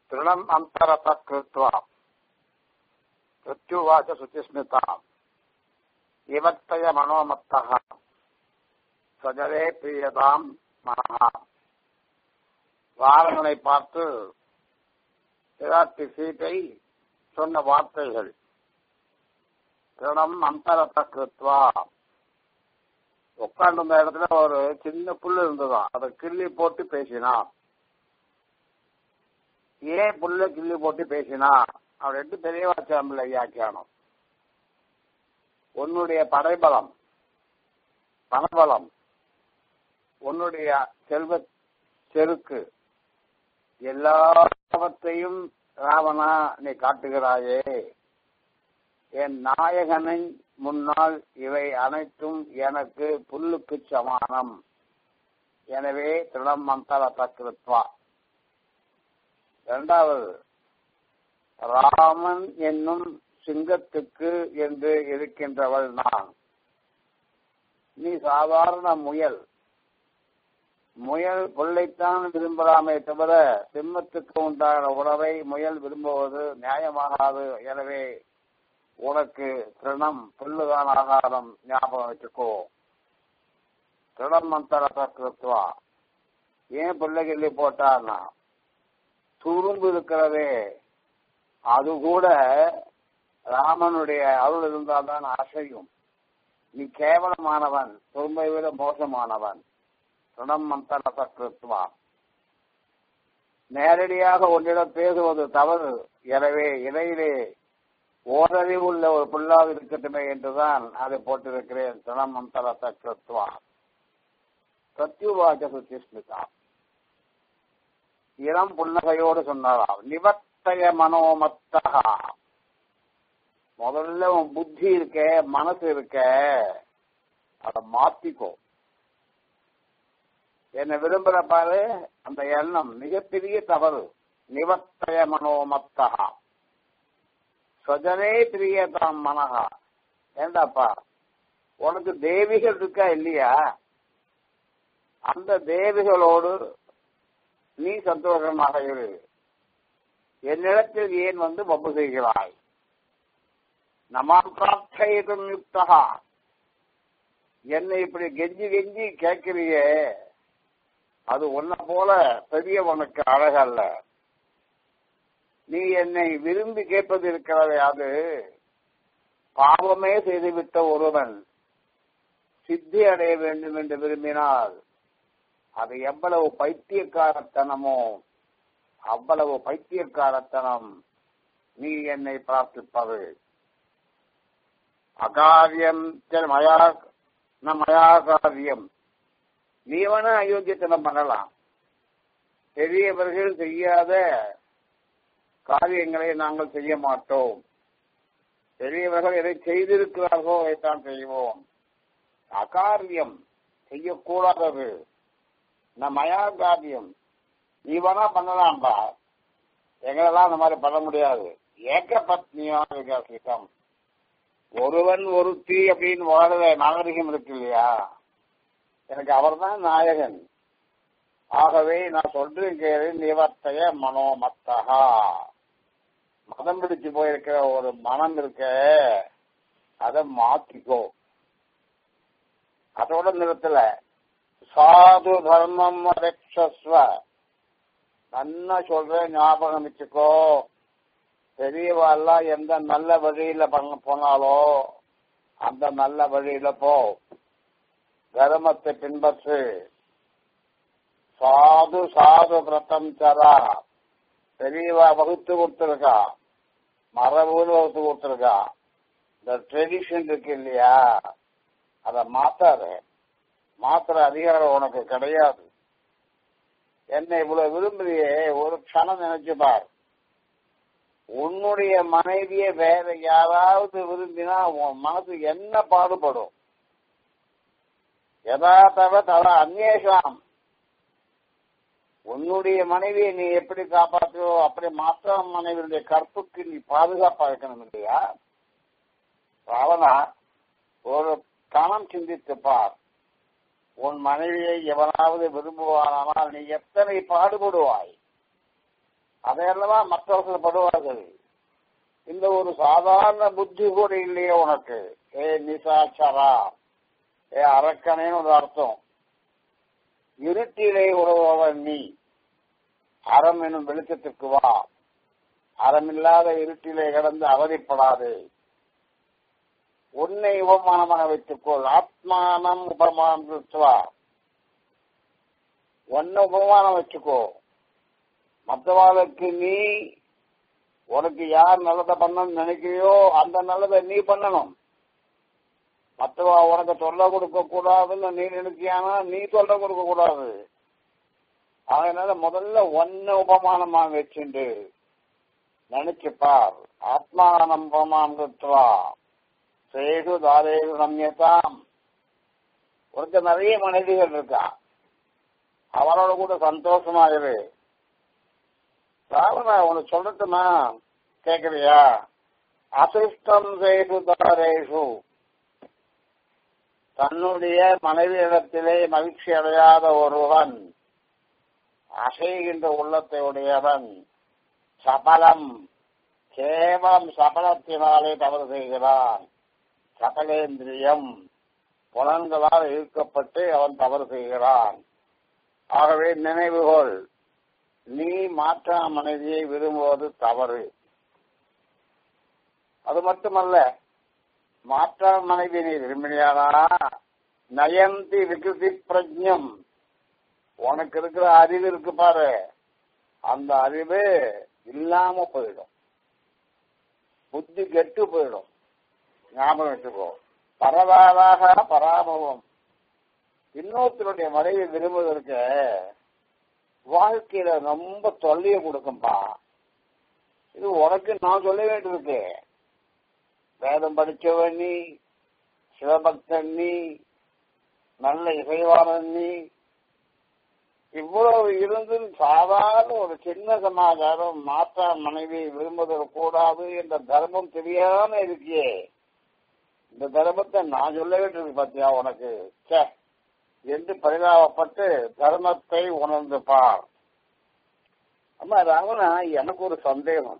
திருணம் அந்தரத கிருத்வா மிருத்யுவாச்ச சுச்சிஸ்மிதா இவத்தய மனோமத்தக சஜரே பிரியதாம் மனஹா வாரங்களை பார்த்து பிராட்டி சீட்டை சொன்ன வார்த்தைகள் திருணம் அந்தரத்த கிருத்வா உட்கார்ந்த இடத்துல ஒரு சின்ன புல்லு இருந்ததாம் அதை கிள்ளி போட்டு பேசினான் ஏன் புல்ல கிள்ளி போட்டு பேசினா அப்படின்ட்டு பெரியவாச்சாமில்ல வியாக்கியானம் உன்னுடைய படைபலம் பணபலம் உன்னுடைய செல்வ செருக்கு எல்லாவற்றையும் ராவணா நீ காட்டுகிறாயே என் நாயகனை முன்னால் இவை அனைத்தும் எனக்கு புல்லுக்கு சமானம் எனவே திருடம் மந்தர தக்கிருத்வா இரண்டாவது ராமன் என்னும் சிங்கத்துக்கு என்று இருக்கின்றவள் நான் நீ சாதாரண முயல் முயல் புல்லைத்தான் விரும்பலாமே தவிர சிம்மத்துக்கு உண்டான உணவை முயல் விரும்புவது நியாயமாகாது எனவே உனக்கு திருணம் புல்லுதான் ஆகாரம் ஞாபகம் வச்சுக்கோ திருடம் மந்தர கிருத்வா ஏன் புல்லை கிள்ளி போட்டான்னா துரும்பு இருக்கிறதே அது கூட ராமனுடைய அருள் இருந்தால்தான் அசையும் நீ கேவலமானவன் துரும்பை விட மோசமானவன் ருணம் மந்தர கிருத்வா நேரடியாக ஒன்றிடம் பேசுவது தவறு எனவே இடையிலே ஓரறிவு உள்ள ஒரு புல்லாக இருக்கட்டுமே என்றுதான் அதை போட்டிருக்கிறேன் துணம் மந்தர கிருத்வா பிரத்யுவாச்ச சுச்சிஸ்மிதா இளம் புன்னகையோடு சொன்னாராம் நிவர்த்தய மனோமத்தகா முதல்ல உன் புத்தி இருக்க மனசு இருக்க அதை மாத்திக்கோ என்னை விரும்புற பாரு அந்த எண்ணம் மிகப்பெரிய தவறு நிவர்த்தய மனோமத்தகா சொஜனே பிரியதாம் மனகா ஏண்டாப்பா உனக்கு தேவிகள் இருக்கா இல்லையா அந்த தேவிகளோடு நீ சந்தோஷமாக இரு என்னிடத்தில் ஏன் வந்து வம்பு செய்கிறாய் நமாம் பிரார்த்தயிடும் யுக்தகா என்னை இப்படி கெஞ்சி கெஞ்சி கேட்கிறியே அது உன்னை போல பெரியவனுக்கு அழகல்ல நீ என்னை விரும்பி கேட்பது இருக்கிறதே அது பாவமே செய்துவிட்ட ஒருவன் சித்தி அடைய வேண்டும் என்று விரும்பினால் அது எவ்வளவு பைத்தியக்காரத்தனமோ அவ்வளவு பைத்தியக்காரத்தனம் நீ என்னை பிரார்த்திப்பது அகாரியம் மயா மயா காரியம் நீ வேணா அயோக்கியத்தனம் பண்ணலாம் பெரியவர்கள் செய்யாத காரியங்களை நாங்கள் செய்ய மாட்டோம் பெரியவர்கள் எதை செய்திருக்கிறார்களோ அதைத்தான் செய்வோம் அகாரியம் செய்யக்கூடாதது மயா காரியம் நீ வேணா பண்ணலாம்பா எங்களெல்லாம் அந்த மாதிரி பண்ண முடியாது ஏக்க பத்னியா விகாசிக்கம் ஒருவன் ஒருத்தி அப்படின்னு வாழற நாகரிகம் இருக்கு இல்லையா எனக்கு அவர் தான் நாயகன் ஆகவே நான் சொல்றேன் நிவர்த்தைய மனோமத்தகா மதம் பிடிச்சு போயிருக்கிற ஒரு மனம் இருக்க அதை மாத்திக்கோ அதோட நிறுத்தல சாது தர்மம் ரக்ஷஸ்வ நல்லா சொல்ற ஞாபகம் வச்சுக்கோ பெரியவாள்லாம் எந்த நல்ல வழியில பண்ண போனாலோ அந்த நல்ல வழியில போ தர்மத்தை பின்பற்று சாது சாது பிரத்தம் சரா பெரியவா வகுத்து கொடுத்துருக்கா மரபுன்னு வகுத்து கொடுத்துருக்கா இந்த ட்ரெடிஷன் இருக்கு இல்லையா அதை மாத்தாத மாத்திர அதிகாரம் உனக்கு கிடையாது என்னை இவ்வளவு விரும்புறியே ஒரு க்ஷணம் நினைச்சு பார் உன்னுடைய மனைவியை வேற யாராவது விரும்பினா உன் மனசு என்ன பாடுபடும் யதார்த்தவ தவ அந்நேஷம் உன்னுடைய மனைவியை நீ எப்படி காப்பாற்றுவோ அப்படி மாற்ற மனைவியுடைய கற்புக்கு நீ பாதுகாப்பா இருக்கணும் இல்லையா ராவணா ஒரு கணம் சிந்தித்து பார் உன் மனைவியை எவனாவது விரும்புவானால் நீ எத்தனை பாடுபடுவாய் அதையெல்லாம் மற்றவர்கள் படுவார்கள் இந்த ஒரு சாதாரண புத்தி கூட இல்லையே உனக்கு ஏ நிசாச்சரா ஏ அரக்கனேன்னு ஒரு அர்த்தம் இருட்டிலே உறவன் நீ அறம் எனும் வெளிச்சத்திற்கு வா அறமில்லாத இருட்டிலே கிடந்து அவதிப்படாது உன்னை உபமானமாக வைத்துக்கொள் ஆத்மானம் உபமானம் கிருத்வா ஒன்ன உபமானம் வச்சுக்கோ மற்றவாளுக்கு நீ உனக்கு யார் நல்லதை பண்ணணும்னு நினைக்கிறியோ அந்த நல்லதை நீ பண்ணணும் மற்றவா உனக்கு தொல்லை கொடுக்க கூடாதுன்னு நீ நினைக்கியானா நீ தொல்லை கொடுக்க கூடாது அதனால முதல்ல ஒன்ன உபமானமா வச்சுண்டு நினைச்சு பார் ஆத்மானம் உபமானம் கிருத்வா சேது தாரேது ரம்யதாம் உனக்கு நிறைய மனைவிகள் இருக்கா அவரோட கூட சந்தோஷமா இரு ராவணா உனக்கு சொல்லட்டுமா கேக்குறியா அசிஷ்டம் சேது தாரேஷு தன்னுடைய மனைவியிடத்திலே மகிழ்ச்சி அடையாத ஒருவன் அசைகின்ற உள்ளத்தை உடையவன் சபலம் கேவலம் சபலத்தினாலே தவறு செய்கிறான் சகலேந்திரியம் புலன்களால் ஈர்க்கப்பட்டு அவன் தவறு செய்கிறான் ஆகவே நினைவுகோள் நீ மாற்றா மனைவியை விரும்புவது தவறு அது மட்டுமல்ல மாற்றா மனைவி நீ விரும்பினியானா நயந்தி விகிருதி பிரஜம் உனக்கு இருக்கிற அறிவு இருக்கு பாரு அந்த அறிவு இல்லாம போயிடும் புத்தி கெட்டு போயிடும் ஞாபகம் வச்சுக்கோ பரவாதாக பராபவம் இன்னொருத்தருடைய மனைவி விரும்புவதற்கு வாழ்க்கையில ரொம்ப தொல்லையை கொடுக்கும்பா இது உனக்கு நான் சொல்ல வேண்டியிருக்கு வேதம் படிச்சவன் நீ சிவபக்தன் நீ நல்ல இசைவாளன் நீ இவ்வளவு இருந்தும் சாதாரண ஒரு சின்ன சமாச்சாரம் மாற்றா மனைவி விரும்புதல் கூடாது என்ற தர்மம் தெரியாம இருக்கியே இந்த தர்மத்தை நான் சொல்ல வேண்டியிருக்கு பாத்தியா உனக்கு சே என்று பரிதாபப்பட்டு தர்மத்தை உணர்ந்து பார் அம்மா ராவணா எனக்கு ஒரு சந்தேகம்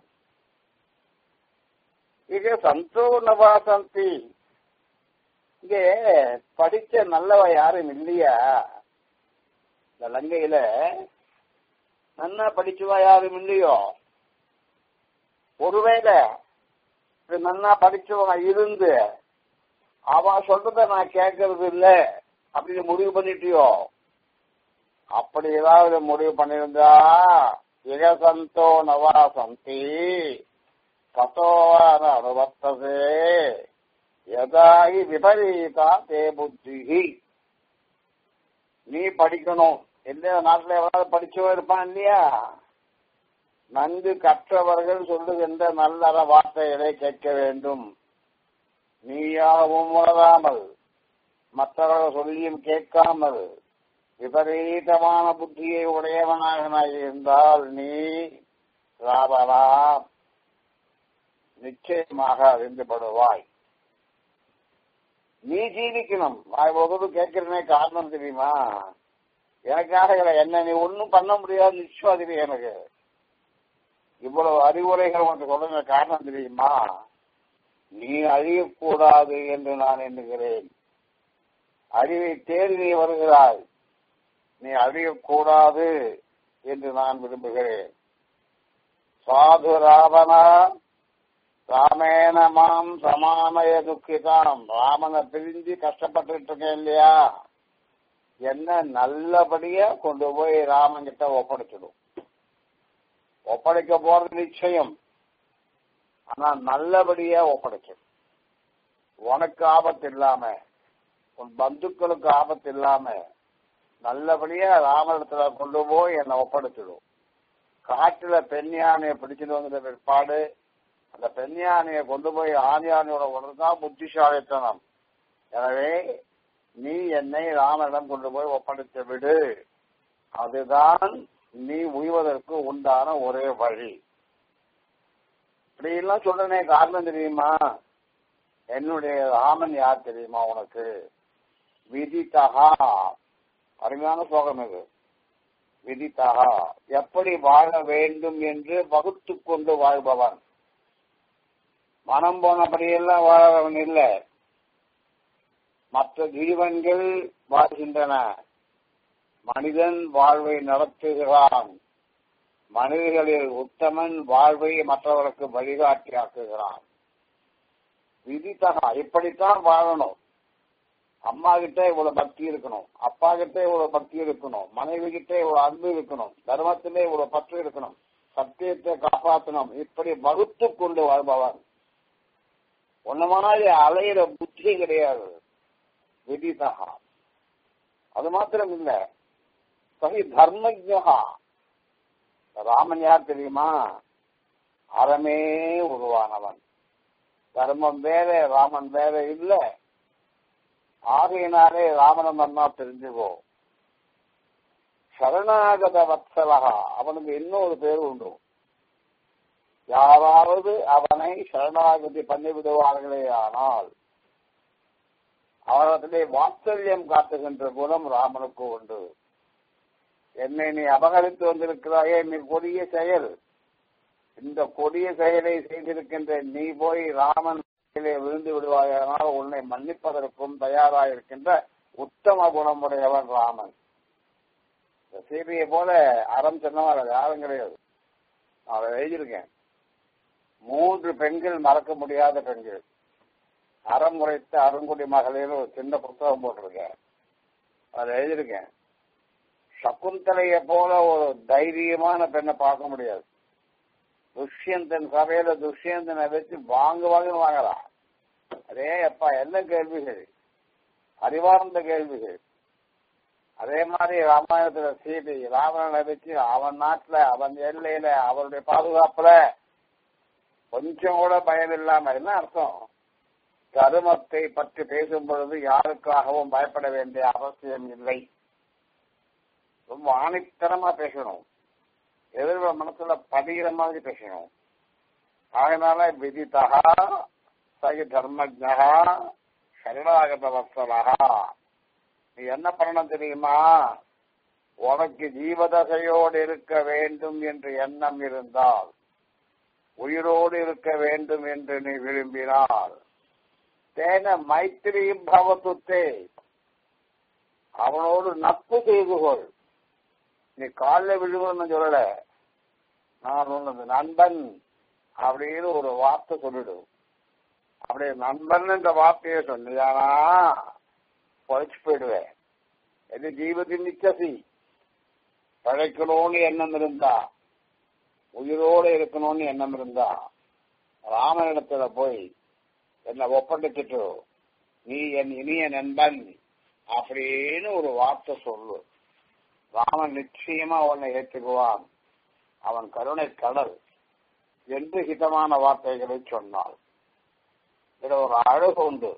இங்க சந்தோனவா சந்தி இங்க படிச்ச நல்லவ யாரும் இல்லையா இந்த லங்கையில நன்னா படிச்சவா யாரும் இல்லையோ ஒருவேளை இது நன்னா படிச்சவன் இருந்து அவ சொல்றத நான் கேட்கறது இல்ல அப்படின்னு முடிவு பண்ணிட்டியோ அப்படி ஏதாவது முடிவு பண்ணிருந்தா இகசந்தோ நவா சந்தி தத்தோவான அனுவர்த்ததே எதாகி விபரீதா தே புத்தி நீ படிக்கணும் எந்த நாட்டில் எவ்வளவு படிச்சவன் இருப்பான் இல்லையா நன்கு கற்றவர்கள் சொல்லுகின்ற நல்லற வார்த்தைகளை கேட்க வேண்டும் நீயாகவும் உணராமல் மற்றவர்கள் சொல்லியும் கேட்காமல் விபரீதமான புத்தியை உடையவனாக இருந்தால் நீ ராவணா நிச்சயமாக அறிந்துபடுவாய் நீ ஜீவிக்கணும் வாய் ஒவ்வொரு கேட்கிறனே காரணம் தெரியுமா எனக்காக என்ன நீ ஒன்னும் பண்ண முடியாது நிச்சயம் தெரியும் எனக்கு இவ்வளவு அறிவுரைகள் உனக்கு சொல்லுங்க காரணம் தெரியுமா நீ அழியக்கூடாது என்று நான் எண்ணுகிறேன் அறிவை தேடி நீ வருகிறாய் நீ அழியக்கூடாது என்று நான் விரும்புகிறேன் சாது ராவணா ராமேன மாம் சமானய துக்கிதாம் ராமனை பிரிஞ்சு கஷ்டப்பட்டு இருக்கேன் இல்லையா என்ன நல்லபடியா கொண்டு போய் ராமன் கிட்ட ஒப்படைச்சிடும் ஒப்படைக்க போறது நிச்சயம் ஆனா நல்லபடியா ஒப்படைச்சிடும் உனக்கு ஆபத்து இல்லாம உன் பந்துக்களுக்கு ஆபத்து இல்லாம நல்லபடியா ராமனிடத்துல கொண்டு போய் என்னை ஒப்படைச்சிடும் காட்டுல பெண் யானையை பிடிச்சிட்டு வந்துட்ட பிற்பாடு அந்த பெண் யானையை கொண்டு போய் ஆண் யானையோட ஒன்றுதான் புத்திசாலித்தனம் எனவே நீ என்னை ராமனிடம் கொண்டு போய் ஒப்படைத்து விடு அதுதான் நீ உய்வதற்கு உண்டான ஒரே வழி இப்படி எல்லாம் சொல்றனே காரணம் தெரியுமா என்னுடைய ராமன் யார் தெரியுமா உனக்கு விதித்தகா அருமையான சோகம் இது விதித்தா எப்படி வாழ வேண்டும் என்று வகுத்து கொண்டு வாழ்பவன் மனம் போனபடியெல்லாம் வாழறவன் இல்லை மற்ற ஜீவன்கள் வாழ்கின்றன மனிதன் வாழ்வை நடத்துகிறான் மனிதர்களில் உத்தமன் வாழ்வை மற்றவர்களுக்கு வழிகாட்டியாக்குகிறான் விதித்தகா இப்படித்தான் வாழணும் அம்மா கிட்ட இவ்வளவு பக்தி இருக்கணும் அப்பா கிட்ட இவ்வளவு பக்தி இருக்கணும் மனைவி கிட்ட இவ்வளவு அன்பு இருக்கணும் தர்மத்திலே இவ்வளவு பற்று இருக்கணும் சத்தியத்தை காப்பாற்றணும் இப்படி வகுத்து கொண்டு வாழ்பவன் ஒன்ன மாதிரி அலையிற புத்தி கிடையாது விதிதகா அது மாத்திரம் இல்ல சகி தர்மஜா ராமன் யார் தெரியுமா அறமே உருவானவன் தர்மம் வேற ராமன் வேற இல்ல ஆகையினாலே ராமனை நன்னா தெரிஞ்சுக்கோ சரணாகத வத்சலகா அவனுக்கு இன்னொரு பேர் உண்டு யாராவது அவனை சரணாகதி பண்ணி விடுவார்களே ஆனால் அவரிடத்திலே வாத்சல்யம் காட்டுகின்ற குணம் ராமனுக்கு உண்டு என்னை நீ அபகரித்து வந்திருக்கிறாயே நீ கொடிய செயல் இந்த கொடிய செயலை செய்திருக்கின்ற நீ போய் ராமன் விழுந்து விடுவாயானால் உன்னை மன்னிப்பதற்கும் தயாராயிருக்கின்ற உத்தம குணமுடையவன் ராமன் இந்த சீதையை போல அறம் சொன்னவன் அது யாரும் கிடையாது நான் அதை எழுதியிருக்கேன் மூன்று பெண்கள் மறக்க முடியாத பெண்கள் அறம் உரைத்த அருங்குடி மகளிர் ஒரு சின்ன புத்தகம் போட்டிருக்கேன் அதை எழுதியிருக்கேன் சகுந்தலைய போல ஒரு தைரியமான பெண்ணை பார்க்க முடியாது துஷ்யந்தன் சபையில துஷ்யந்தனை வச்சு வாங்கு வாங்க வாங்கலாம் அதே அப்பா என்ன கேள்விகள் அறிவார்ந்த கேள்விகள் அதே மாதிரி ராமாயணத்துல சீதை ராவணனை வச்சு அவன் நாட்டுல அவன் எல்லையில அவருடைய பாதுகாப்புல கொஞ்சம் கூட பயம் இல்லாம என்ன அர்த்தம் தருமத்தை பற்றி பேசும் பொழுது யாருக்காகவும் பயப்பட வேண்டிய அவசியம் இல்லை ரொம்ப ஆணித்தனமா பேசணும் எதிர்வ மனசுல பதிகிற மாதிரி பேசணும் அதனால விதித்தகா சகி தர்மஜா சரணாகத வத்சலகா நீ என்ன பண்ணணும் தெரியுமா உனக்கு ஜீவதசையோடு இருக்க வேண்டும் என்று எண்ணம் இருந்தால் உயிரோடு இருக்க வேண்டும் என்று நீ விரும்பினால் தேன மைத்திரி பவத்துத்தே அவனோடு நட்பு செய்து கொள் நீ காலில் விழுகணும்னு சொல்லல நான் சொன்னது நண்பன் அப்படின்னு ஒரு வார்த்தை சொல்லிடு அப்படி நண்பன் என்ற வார்த்தையை சொன்னியானா பொழைச்சு போயிடுவேன் எது ஜீவத்தின் நிச்சசி பழைக்கணும்னு எண்ணம் இருந்தா உயிரோடு இருக்கணும்னு எண்ணம் இருந்தா ராமனிடத்துல போய் என்னை ஒப்படைச்சிட்டு நீ என் இனிய நண்பன் அப்படின்னு ஒரு வார்த்தை சொல்லு ராமன் நிச்சயமா உன்னை ஏற்றுக்குவான் அவன் கருணை கடல் என்று ஹிதமான வார்த்தைகளை சொன்னாள் இதுல ஒரு அழகு உண்டு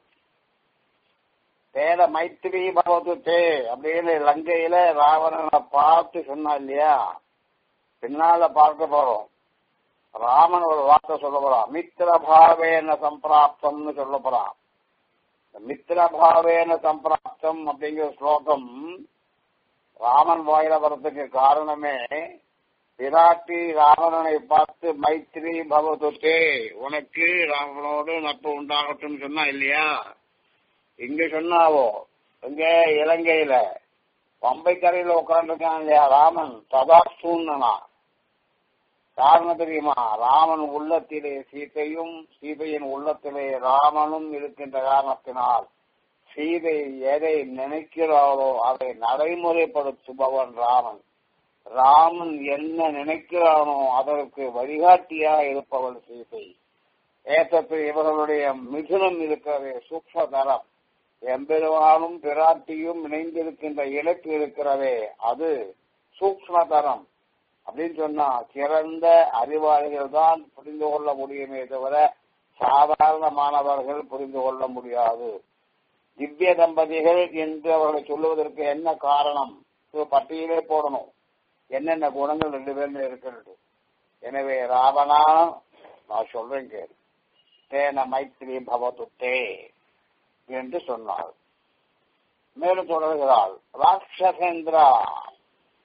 தேத மைத்திரி பகவது தே அப்படின்னு லங்கையில ராவணனை பார்த்து சொன்னா இல்லையா பின்னால பார்க்க போறோம் ராமன் ஒரு வார்த்தை சொல்ல போறான் மித்திரபாவேன சம்பிராப்தம்னு சொல்ல போறான் மித்திரபாவேன சம்பிராப்தம் அப்படிங்கிற ஸ்லோகம் ராமன் வாயில வர்றதுக்கு காரணமே விராட்டி ராவணனை பார்த்து மைத்திரி பகவதே உனக்கு ராவணோடு நட்பு உண்டாகட்டும் சொன்னா இல்லையா இங்க சொன்னாவோ இங்க இலங்கையில பம்பை கரையில உட்காந்துருக்கான் இல்லையா ராமன் சதா சூழ்னா காரணம் தெரியுமா ராமன் உள்ளத்திலே சீதையும் சீதையின் உள்ளத்திலே ராமனும் இருக்கின்ற காரணத்தினால் சீதை எதை நினைக்கிறாரோ அதை நடைமுறைப்படுத்துபவன் ராமன் ராமன் என்ன நினைக்கிறானோ அதற்கு வழிகாட்டியா இருப்பவள் சீதை ஏற்றத்தில் இவர்களுடைய மிதுனம் இருக்கிறது சூக்மதரம் எம்பெருமானும் பிராட்டியும் இணைந்திருக்கின்ற இலக்கு இருக்கிறதே அது சூக்மதரம் அப்படின்னு சொன்னா சிறந்த அறிவாளிகள் தான் புரிந்து கொள்ள முடியுமே தவிர சாதாரண மாணவர்கள் புரிந்து கொள்ள முடியாது திவ்ய தம்பதிகள் என்று அவர்களை சொல்லுவதற்கு என்ன காரணம் பட்டியலே போடணும் என்னென்ன குணங்கள் ரெண்டு பேர்ல இருக்கிறது எனவே ராவணா நான் சொல்றேன் கேள் தேன மைத்திரி பவத்து தே என்று சொன்னார் மேலும் தொடர்கிறாள் ராட்சசேந்திரா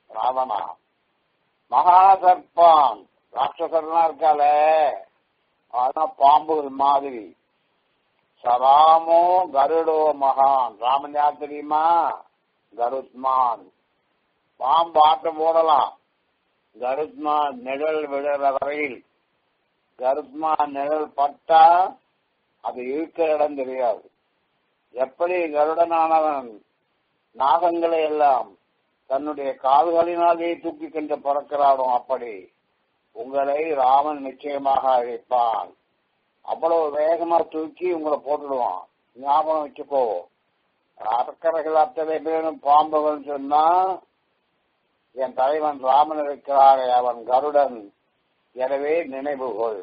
ராவணா மகாசர்பான் ராட்சசர்லாம் இருக்காளே அதான் பாம்புகள் மாதிரி சராமோ கருடோ மகான் ராமன் யார் தெரியுமா கருத்மான் பாம்பு ஆட்டம் போடலாம் கருத்மான் நிழல் விழுற வரையில் கருத்மான் நிழல் பட்டா அது இருக்கிற இடம் தெரியாது எப்படி கருடனானவன் நாகங்களை எல்லாம் தன்னுடைய கால்களினாலே தூக்கி கொண்டு பறக்கிறானோ அப்படி உங்களை ராமன் நிச்சயமாக அழைப்பான் அவ்வளவு வேகமா தூக்கி உங்களை போட்டுடுவான் ஞாபகம் வச்சுக்கோ அறக்கரைகள் அத்தனை பேரும் பாம்புகள் சொன்னா என் தலைவன் ராமன் இருக்கிறாரே அவன் கருடன் எனவே நினைவுகொள்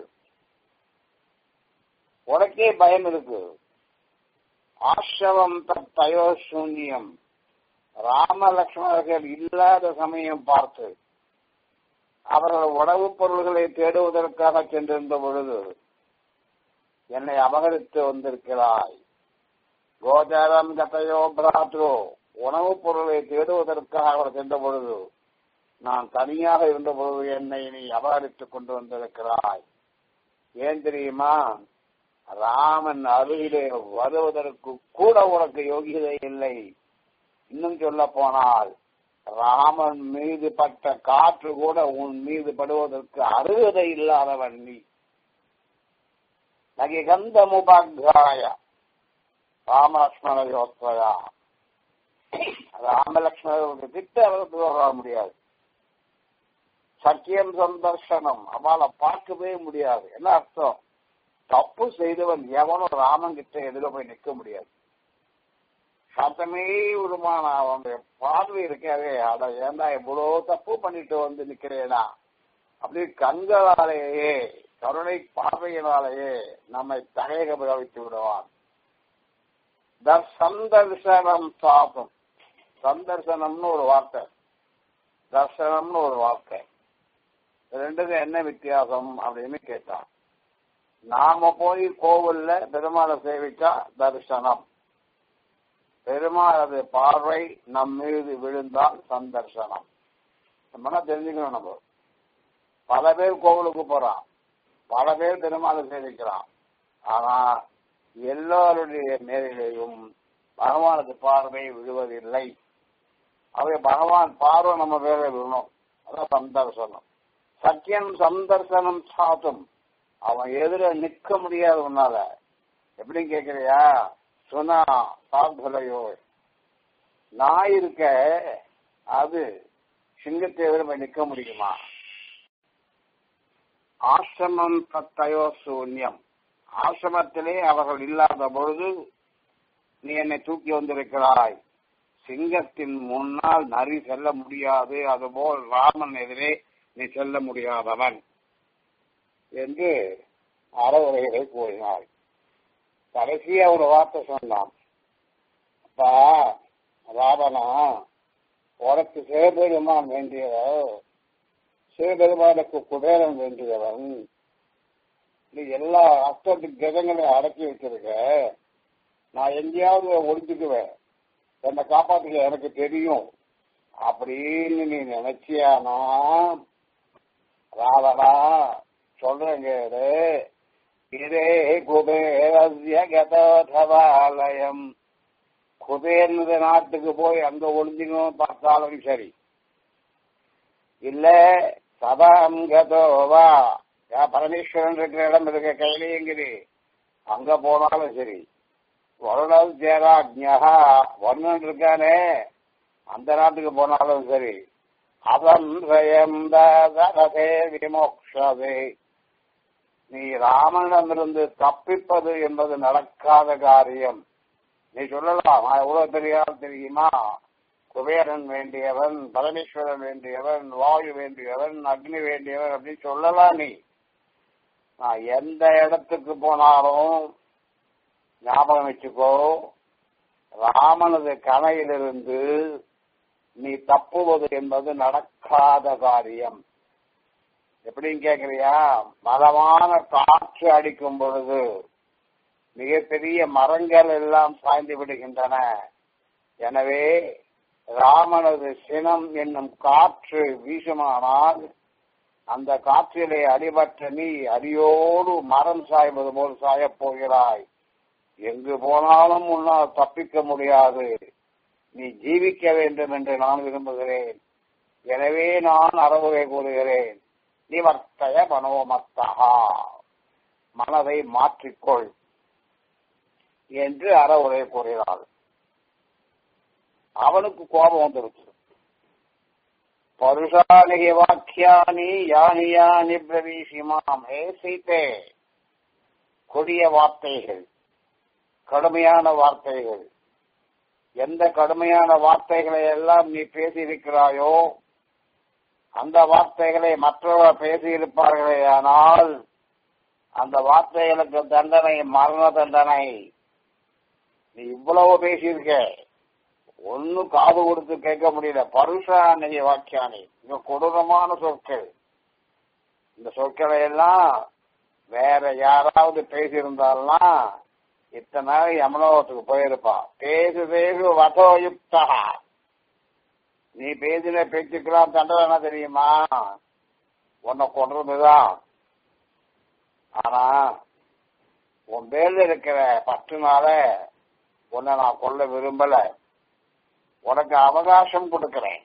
உனக்கே பயம் இருக்கு ஆசிரவம் தயோ சூன்யம் ராம லட்சுமணர்கள் இல்லாத சமயம் பார்த்து அவர்கள் உணவுப் பொருள்களை தேடுவதற்காக சென்றிருந்த பொழுது என்னை அபகரித்து வந்திருக்கிறாய் கோச்சாரம் கதையோ பிராத்ரோ உணவுப் பொருளை தேடுவதற்காக அவர் சென்ற பொழுது நான் தனியாக இருந்த பொழுது என்னை நீ அபகரித்துக் கொண்டு வந்திருக்கிறாய் ஏன் தெரியுமா ராமன் அருகிலே வருவதற்கு கூட உனக்கு யோகியதை இல்லை இன்னும் சொல்ல போனால் ராமன் மீது பட்ட காற்று கூட உன் மீது படுவதற்கு அருகதை இல்லாதவன் நீ நகி கந்தமுபாகாய ராமலக்ஷ்மண யோத்வயா ராமலக்ஷ்மணர்களுக்கு திட்ட அளவுக்கு வர முடியாது சத்தியம் சந்தர்சனம் அவளை பார்க்கவே முடியாது என்ன அர்த்தம் தப்பு செய்தவன் எவனும் ராமன் கிட்ட எதிர போய் நிற்க முடியாது சத்தமே விடுமான அவனுடைய பார்வை இருக்காதே அட ஏண்டா இவ்வளவு தப்பு பண்ணிட்டு வந்து நிக்கிறேனா அப்படி கண்களாலேயே கருணை பார்வையினாலேயே நம்மை தகைக வைத்து விடுவான் சந்தர்சனம் சாபம் சந்தர்சனம்னு ஒரு வார்த்தை தர்சனம்னு ஒரு வார்த்தை ரெண்டுக்கும் என்ன வித்தியாசம் அப்படின்னு கேட்டான் நாம போய் கோவில்ல பெருமாளை சேவிச்சா தரிசனம் பெருமாளது பார்வை நம் மீது விழுந்தால் சந்தர்சனம் நம்ம தெரிஞ்சுக்கணும் நம்ம பல பேர் கோவிலுக்கு போறான் பல பேர் பெருமாளை சேவிக்கிறான் ஆனா எல்லோருடைய மேலையும் பகவானுக்கு பார்வை விழுவதில்லை அவை பகவான் பார்வை நம்ம பேரை விழணும் அதான் சந்தர்சனம் சத்தியம் சந்தர்சனம் சாத்தும் அவன் எதிர நிற்க முடியாது உன்னால எப்படி கேக்குறியா சொன்னா சாகுலையோ நாய் இருக்க அது சிங்கத்தை எதிர போய் நிற்க முடியுமா ஆசிரமம் தத்தையோ சூன்யம் ஆசிரமத்திலே அவர்கள் இல்லாத பொழுது நீ என்னை தூக்கி வந்திருக்கிறாய் சிங்கத்தின் முன்னால் நரி செல்ல முடியாது அதுபோல் ராமன் எதிரே நீ செல்ல முடியாதவன் என்று அறவுரைகளை கூறினார் கடைசியா ஒரு வார்த்தை சொன்னான் அப்பா ராவணா உனக்கு சிவபெருமான் வேண்டியவர் சிவபெருமானுக்கு குபேரன் வேண்டியவன் நீ எல்லா அஷ்டத்து கிரகங்களையும் அடக்கி வச்சிருக்க நான் எங்கேயாவது ஒழிஞ்சுக்குவேன் என்னை காப்பாத்துக்க எனக்கு தெரியும் அப்படின்னு நீ நினைச்சியானா ராவணா சொல்றேங்க இதே குபேரஸ்ய கதோதவாலயம் குபேரனுடைய நாட்டுக்கு போய் அங்க ஒளிஞ்சுக்கணும் பார்த்தாலும் சரி இல்ல சதாம் கதோவா பரமேஸ்வரன் இருக்கிற இடம் இருக்க கையிலேங்குது அங்க போனாலும் சரி வருணல் சேராஜ்யா வருணன் இருக்கானே அந்த நாட்டுக்கு போனாலும் சரி அவன் ரதே விமோக்ஷதே நீ ராமனிடமிருந்து தப்பிப்பது என்பது நடக்காத காரியம் நீ சொல்லலாம் நான் எவ்வளவு தெரியாது தெரியுமா குபேரன் வேண்டியவன் பரமேஸ்வரன் வேண்டியவன் வாயு வேண்டியவன் அக்னி வேண்டியவன் அப்படின்னு சொல்லலாம் நீ நான் எந்த இடத்துக்கு போனாலும் ஞாபகம் வச்சுக்கோ ராமனது கணையிலிருந்து நீ தப்புவது என்பது நடக்காத காரியம் எப்படின்னு கேக்குறியா பலமான காற்று அடிக்கும் பொழுது மிகப்பெரிய மரங்கள் எல்லாம் சாய்ந்து விடுகின்றன எனவே ராமனது சினம் என்னும் காற்று வீசுமானால் அந்த காற்றிலே அடிபட்ட நீ அடியோடு மரம் சாய்வது போல் சாயப் போகிறாய் எங்கு போனாலும் உன்னால் தப்பிக்க முடியாது நீ ஜீவிக்க வேண்டும் என்று நான் விரும்புகிறேன் எனவே நான் அறவுரை கூறுகிறேன் நிவர்த்தய மனோமத்தகா மனதை மாற்றிக்கொள் என்று அறவுரை கூறினாள் அவனுக்கு கோபம் வந்துருச்சு பருஷானி வாக்கியானி யானி யானி பிரவீசிமாம் ஹே சீதே கொடிய வார்த்தைகள் கடுமையான வார்த்தைகள் எந்த கடுமையான வார்த்தைகளை எல்லாம் நீ பேசியிருக்கிறாயோ அந்த வார்த்தைகளை மற்றவர் பேசியிருப்பார்களே ஆனால் அந்த வார்த்தைகளுக்கு தண்டனை மரண தண்டனை நீ இவ்வளவு பேசியிருக்க ஒன்னும் காது கொடுத்து கேட்க முடியல பருஷானி வாக்கியானி மிக கொடூரமான சொற்கள் இந்த சொற்களை எல்லாம் வேற யாராவது பேசியிருந்தால்னா இத்தனை நாள் யமலோகத்துக்கு போயிருப்பான் பேசு பேசு வதோயுக்தா நீ பேசின பேச்சுக்கெல்லாம் தண்டனை என்ன தெரியுமா உன்னை கொன்றதுதான் ஆனா உன் பேர்ல இருக்கிற பற்றுனால உன்னை நான் கொல்ல விரும்பல உனக்கு அவகாசம் கொடுக்கிறேன்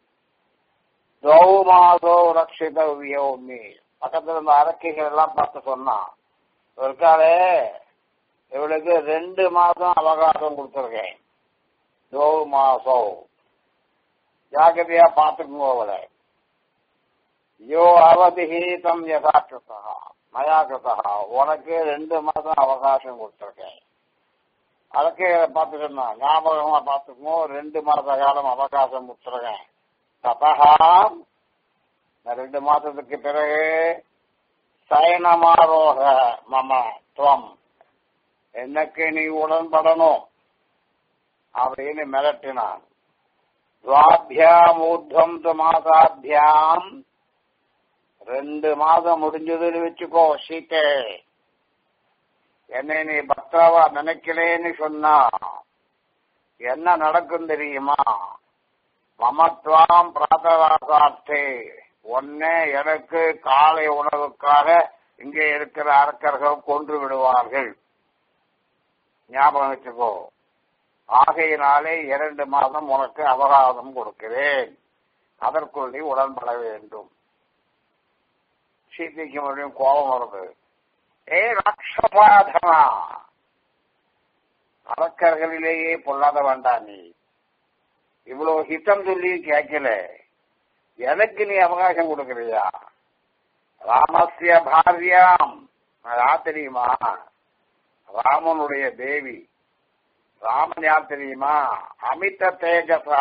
மாதோ ரட்சிதவியோ நீ பக்கத்துல இருந்த அரக்கைகள் எல்லாம் பார்த்து சொன்னான் இருக்காளே இவளுக்கு ரெண்டு மாசம் அவகாசம் கொடுத்துருக்கேன் தோ மாசம் ஜாகிரதையா பார்த்துக்குங்க அவளை யோ அவதிஹீதம் யதாக்கிருத்தா மயாக்கிருத்தா உனக்கு ரெண்டு மாசம் அவகாசம் கொடுத்துருக்கேன் அதுக்கு பார்த்துக்கணும் ஞாபகமா பார்த்துக்கோ ரெண்டு மாச காலம் அவகாசம் கொடுத்துருக்கேன் தபகா இந்த ரெண்டு மாசத்துக்கு பிறகு சயனமாரோக மம துவம் எனக்கு நீ உடன்படணும் அப்படின்னு மிரட்டினான் துவாபியாம் ஊர்தம் து மாசாபியாம் ரெண்டு மாதம் முடிஞ்சதுன்னு வச்சுக்கோ சீட்டே என்னை நீ பக்தாவா நினைக்கலேன்னு சொன்னா என்ன நடக்கும் தெரியுமா மமத்வாம் பிராத்தவாசார்த்தே ஒன்னே எனக்கு காலை உணவுக்காக இங்கே இருக்கிற அரக்கர்கள் கொன்று விடுவார்கள் ஞாபகம் வச்சுக்கோ ஆகையினாலே இரண்டு மாதம் உனக்கு அவகாசம் கொடுக்கிறேன் அதற்குள் நீ உடன்பட வேண்டும் சீதைக்கு மறுபடியும் கோபம் வருது ஏ ராட்சபாதனா அரக்கர்களிலேயே பொல்லாத வேண்டாம் நீ இவ்வளவு ஹிதம் சொல்லி கேட்கல எனக்கு நீ அவகாசம் கொடுக்கறியா ராமசிய பாரியாம் யார் தெரியுமா ராமனுடைய தேவி ராமன் யார் தெரியுமா அமித தேஜசா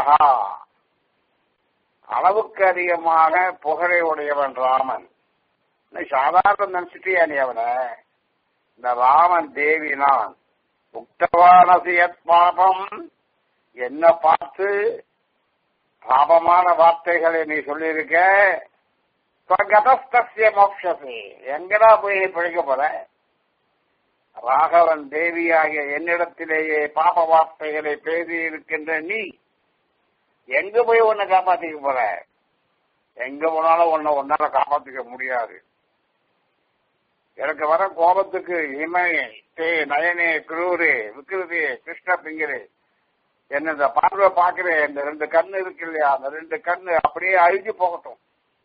அளவுக்கு அதிகமாக புகழை உடையவன் ராமன் நீ சாதாரண நினைச்சிட்டியா நீ அவனை இந்த ராமன் தேவி நான் உக்தவானசியத் பாபம் என்ன பார்த்து பாபமான வார்த்தைகளை நீ சொல்லியிருக்க கதஸ்திய மோட்சசி எங்கடா போய் நீ பிழைக்க போற ராகவன் தேவியாகிய என்னிடத்திலேயே பாப வார்த்தைகளை பேசி இருக்கின்ற நீ எங்க போய் உன்னை காப்பாத்திக்க போற எங்க போனாலும் உன்னை உன்னால காப்பாத்திக்க முடியாது எனக்கு வர கோபத்துக்கு இமை தே நயனே குரூரே விக்கிருதே கிருஷ்ண பிங்கரே என்ன இந்த பார்வை பாக்குறேன் இந்த ரெண்டு கண்ணு இருக்கு இல்லையா அந்த ரெண்டு கண்ணு அப்படியே அழுகி போகட்டும்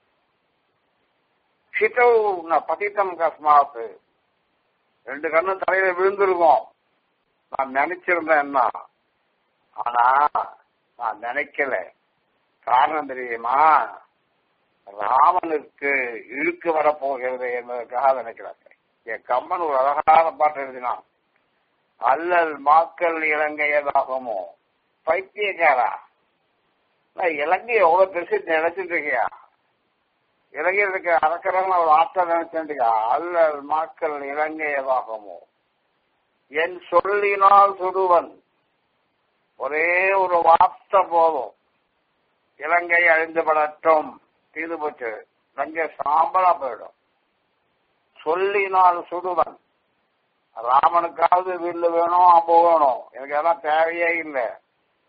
சித்தவ் பதித்தம் கஸ்மாத்து ரெண்டு கண்ணு தலையில விழுந்திருக்கும் நான் நினைச்சிருந்தேன் என்ன ஆனா நான் நினைக்கல காரணம் தெரியுமா ராமனுக்கு இழுக்கு வரப்போகிறது என்பதற்காக நினைக்கிறாங்க என் கம்மன் ஒரு அழகான பாட்டு எழுதினான் அல்லல் மாக்கள் இலங்கையதாகுமோ பைத்தியக்காரா நான் இலங்கை எவ்வளவு பெருசு நினைச்சிட்டு இருக்கியா இலங்கையில் இருக்க அரக்கரன் ஒரு ஆற்றல் நினைச்சிருக்கா அல்லல் மாக்கள் இலங்கையதாகுமோ என் சொல்லினால் சுடுவன் ஒரே ஒரு வார்த்தை போதும் இலங்கை அழிந்துபடட்டும் தீது போச்சு லங்கை சாம்பலா போயிடும் சொல்லினால் சுடுவன் ராமனுக்காவது வில்லு வேணும் அம்பு வேணும் எனக்கு அதெல்லாம் தேவையே இல்லை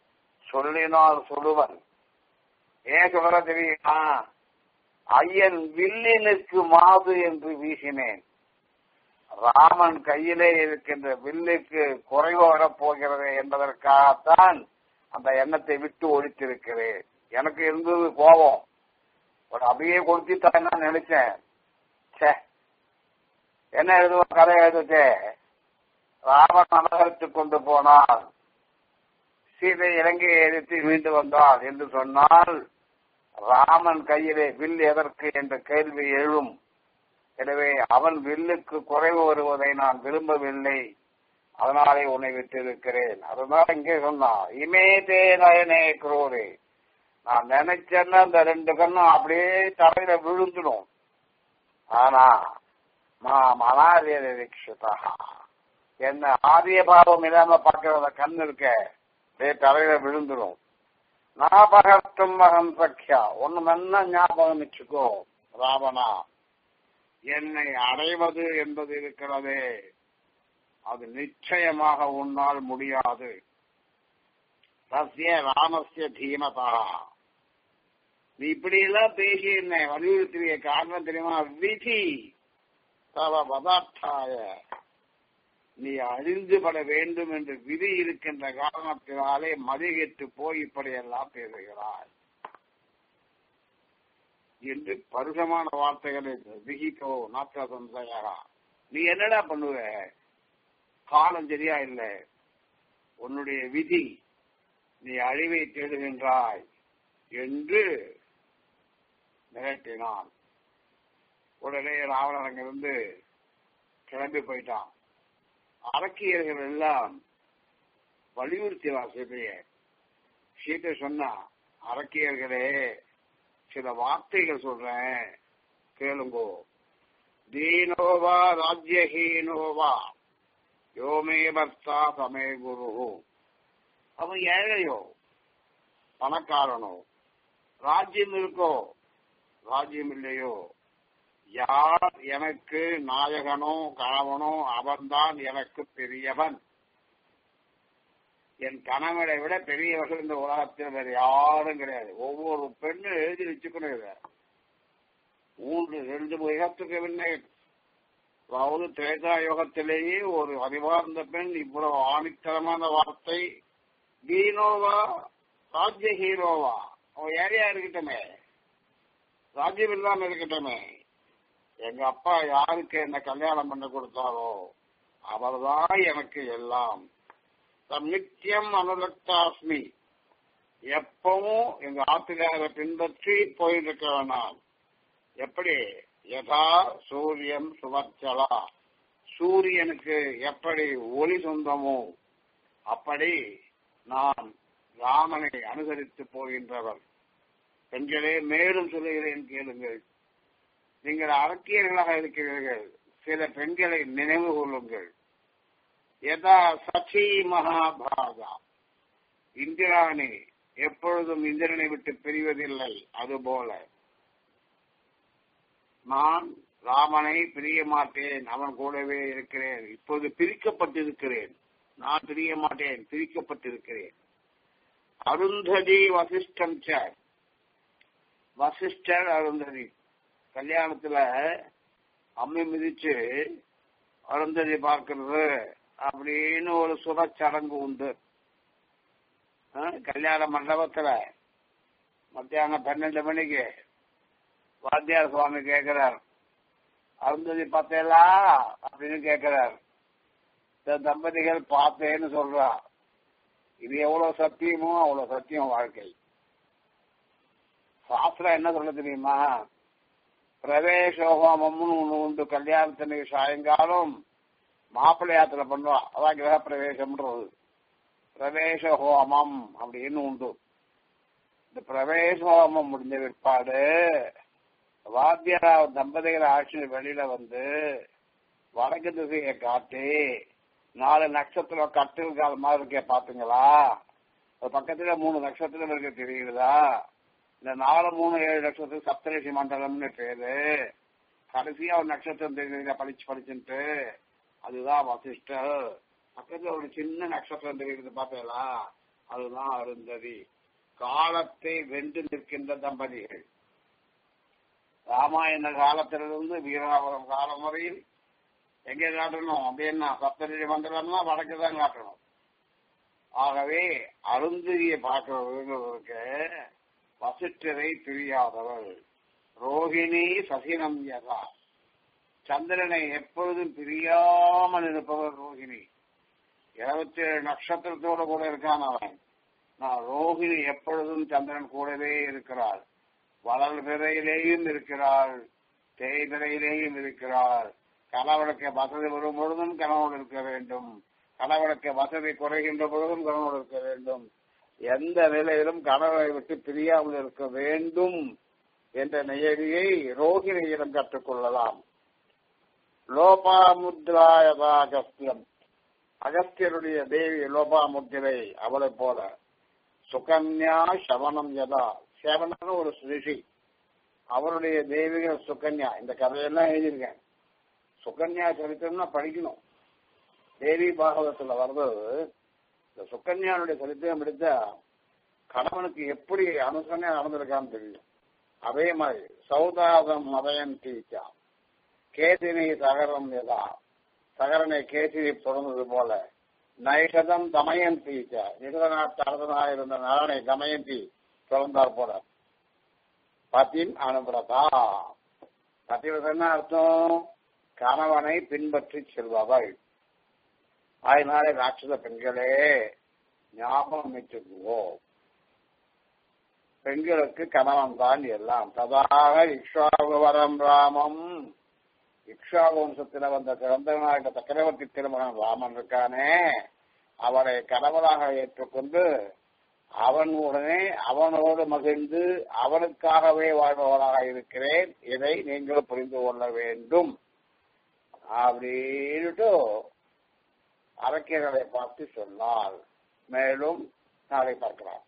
சொல்லினால் சொல்லுவன் ஏன் சொல்ற தெரியுமா ஐயன் வில்லினுக்கு மாது என்று வீசினேன் ராமன் கையிலே இருக்கின்ற வில்லுக்கு குறைவு வரப் போகிறது என்பதற்காகத்தான் அந்த எண்ணத்தை விட்டு ஒழித்திருக்கிறேன் எனக்கு இருந்தது கோபம் ஒரு அப்படியே கொடுத்துட்டான்னு நினைச்சேன் ச்சே என்ன எழுதுவோம் கதை எழுதுச்சே ராமன் நரகத்துக்கு கொண்டு போனால் சீதை இலங்கையை எதிர்த்து மீண்டு வந்தாள் என்று சொன்னால் ராமன் கையிலே வில் எதற்கு என்ற கேள்வி எழும் எனவே அவன் வில்லுக்கு குறைவு வருவதை நான் விரும்பவில்லை அதனாலே உன்னை விட்டிருக்கிறேன் அதனால இங்கே சொன்னான் இமே தே நயனே குரோரே நான் நினைச்சேன்னா அந்த ரெண்டு கண்ணும் அப்படியே தரையில விழுந்துடும் ஆனா மா மனாரிய ரீட்சிதா என்ன ஆரிய பாவம் இல்லாம பார்க்கிற கண் இருக்க அப்படியே தரையில விழுந்துடும் ஞாபகத்தும் மகன் சக்கியா ஒண்ணு நல்லா ஞாபகம் வச்சுக்கோ ராவணா என்னை அடைவது என்பது இருக்கிறதே அது நிச்சயமாக உன்னால் முடியாது சசிய ராமசிய தீமதா நீ இப்படி எல்லாம் பேசி என்னை வலியுறுத்திய காரணம் தெரியுமா விதி தவ பதார்த்தாய நீ அழிந்துபட வேண்டும் என்று விதி இருக்கின்ற காரணத்தினாலே மதிகெட்டு போய் இப்படியெல்லாம் பேசுகிறாய் என்று பருஷமான வார்த்தைகளை விகிக்கோ நாற்ற சந்தேகா நீ என்னடா பண்ணுவ காலம் சரியா இல்லை உன்னுடைய விதி நீ அழிவை தேடுகின்றாய் என்று மிரட்டினான் உடனே ராவணன் அங்கிருந்து கிளம்பி போயிட்டான் அரக்கியர்கள் எல்லாம் வலியுறுத்தினா சீதைய சீதை சொன்னா அரக்கியர்களே சில வார்த்தைகள் சொல்றேன் கேளுங்கோ தீனோவா ராஜ்யஹீனோவா யோமே பர்த்தா சமே குரு அவன் ஏழையோ பணக்காரனோ ராஜ்யம் இருக்கோ ராஜ்யம் இல்லையோ யார் எனக்கு நாயகனோ கணவனோ அவன்தான் எனக்கு பெரியவன் என் கணவனை விட பெரியவர்கள் இந்த உலகத்தில் வேற யாரும் கிடையாது ஒவ்வொரு பெண்ணும் எழுதி வச்சுக்கணும் இத மூன்று ரெண்டு யுகத்துக்கு முன்னே அதாவது திரேதா யுகத்திலேயே ஒரு அறிவார்ந்த பெண் இவ்வளவு ஆணித்தரமான வார்த்தை ஹீரோவா ராஜ்ய ஹீரோவா அவன் ஏரியா இருக்கட்டுமே ராஜ்யம் இல்லாம இருக்கட்டுமே எங்க அப்பா யாருக்கு என்ன கல்யாணம் பண்ண கொடுத்தாரோ அவர்தான் எனக்கு எல்லாம் நித்தியம் அனுரக்தாஸ்மி எப்பவும் எங்க ஆத்துக்கார பின்பற்றி போயிட்டு இருக்க வேணாம் எப்படி யதா சூரியன் சுவர்ச்சலா சூரியனுக்கு எப்படி ஒளி சொந்தமோ அப்படி நான் ராமனை அனுசரித்து போகின்றவர் பெண்களே மேலும் சொல்லுகிறேன் கேளுங்கள் நீங்கள் அரக்கியர்களாக இருக்கிறீர்கள் சில பெண்களை நினைவு கொள்ளுங்கள் யதா சச்சி மகாபாகா இந்திராணி எப்பொழுதும் இந்திரனை விட்டு பிரிவதில்லை அதுபோல நான் ராமனை பிரிய மாட்டேன் அவன் கூடவே இருக்கிறேன் இப்போது பிரிக்கப்பட்டிருக்கிறேன் நான் பிரிய மாட்டேன் பிரிக்கப்பட்டிருக்கிறேன் அருந்ததி வசிஷ்டம் சார் வசிஷ்டர் அருந்ததி கல்யாணத்துல அம்மி மிதிச்சு அருந்ததி பார்க்கறது அப்படின்னு ஒரு சுரச்சடங்கு உண்டு கல்யாண மண்டபத்துல மத்தியானம் பன்னெண்டு மணிக்கு வாத்தியார் சுவாமி கேட்கிறார் அருந்ததி பார்த்தேலா அப்படின்னு கேட்கிறார் இந்த தம்பதிகள் பார்த்தேன்னு சொல்றா இது எவ்வளவு சத்தியமோ அவ்வளவு சத்தியம் வாழ்க்கை சாஸ்திரம் என்ன சொல்ல தெரியுமா பிரவேசோகோமம்னு ஒண்ணு உண்டு கல்யாணத்தினுக்கு சாயங்காலம் மாப்பிள்ளை யாத்திரை பண்ணுவா அதான் கிரக பிரவேசம்ன்றது பிரவேச ஹோமம் அப்படின்னு உண்டு இந்த பிரவேச ஹோமம் முடிஞ்ச பிற்பாடு வாத்தியாரா தம்பதிகள் ஆட்சி வெளியில வந்து வடக்கு திசையை காட்டி நாலு நட்சத்திரம் கட்டில் கால் மாதிரி இருக்கே பாத்துங்களா பக்கத்துல மூணு நட்சத்திரம் இருக்க தெரியுதா இந்த நாலு மூணு ஏழு நட்சத்திரம் சப்தரிஷி மண்டலம்னு பேரு கடைசியா ஒரு நட்சத்திரம் தெரியுது படிச்சு படிச்சுட்டு அதுதான் வசிஷ்டர் பக்கத்துல ஒரு சின்ன நட்சத்திரம் தெரியுது பாத்தீங்களா அதுதான் அருந்ததி காலத்தை வென்று நிற்கின்ற தம்பதிகள் ராமாயண காலத்திலிருந்து வீராபுரம் காலம் வரையில் எங்க காட்டணும் அப்படின்னா சப்தரிஷி மந்திரம்னா வடக்கு தான் காட்டணும் ஆகவே அருந்ததியை பார்க்கிறவர்களுக்கு வசிஷ்டரை பிரியாதவள் ரோகிணி சசினம் யதா சந்திரனை எப்பொழுதும் பிரியாமல் இருப்பவர் ரோகிணி இருபத்தி ஏழு நட்சத்திரத்தோடு கூட இருக்கான் அவன் நான் ரோகிணி எப்பொழுதும் சந்திரன் கூடவே இருக்கிறாள் வளர் பிறையிலேயும் இருக்கிறாள் தேய்பிறையிலேயும் இருக்கிறாள் கணவனுக்கு வசதி வரும் பொழுதும் கணவன் இருக்க வேண்டும் கணவனுக்கு வசதி குறைகின்ற பொழுதும் கணவன் இருக்க வேண்டும் எந்த நிலையிலும் கணவனை விட்டு பிரியாமல் இருக்க வேண்டும் என்ற நியதியை ரோகிணியிடம் கற்றுக்கொள்ளலாம் லோபாமுத்ராயதா அகஸ்தியம் அகஸ்தியருடைய தேவி லோபாமுத்திரை அவளை போல சுகன்யா சவனம் யதா சேவனன்னு ஒரு ரிஷி அவருடைய தேவிகள் சுகன்யா இந்த கதையெல்லாம் எழுதியிருக்கேன் சுகன்யா சரித்திரம்னா படிக்கணும் தேவி பாகவதத்துல வர்றது இந்த சுகன்யாவுடைய சரித்திரம் எடுத்தா கணவனுக்கு எப்படி அனுசரணையா நடந்திருக்கான்னு தெரியும் அதே மாதிரி சௌதாதம் மதயன் தீச்சா கேசினி சகரம் எதா சகரனை கேசினி பிறந்தது போல நைஷதம் தமயந்தி நிகழநாட்டு அரசனாக இருந்த நலனை தமயந்தி பிறந்தார் போல பதின் அனுபிரதா பதிவிரதன்னா அர்த்தம் கணவனை பின்பற்றி செல்பவள் அதனாலே ராட்சத பெண்களே ஞாபகம் வச்சுக்குவோம் பெண்களுக்கு கணவன் தான் எல்லாம் ததாக இக்ஷாகுவரம் ராமம் இக்ஷா வம்சத்தில் வந்த சிறந்தவனாக சக்கரவர்த்தி திருமகன் ராமன் இருக்கானே அவரை கணவனாக ஏற்றுக்கொண்டு அவன் உடனே அவனோடு மகிழ்ந்து அவனுக்காகவே வாழ்பவனாக இருக்கிறேன் இதை நீங்கள் புரிந்து கொள்ள வேண்டும் அப்படின்ட்டு அரக்கியர்களை பார்த்து சொன்னார் மேலும் நாளை பார்க்கலாம்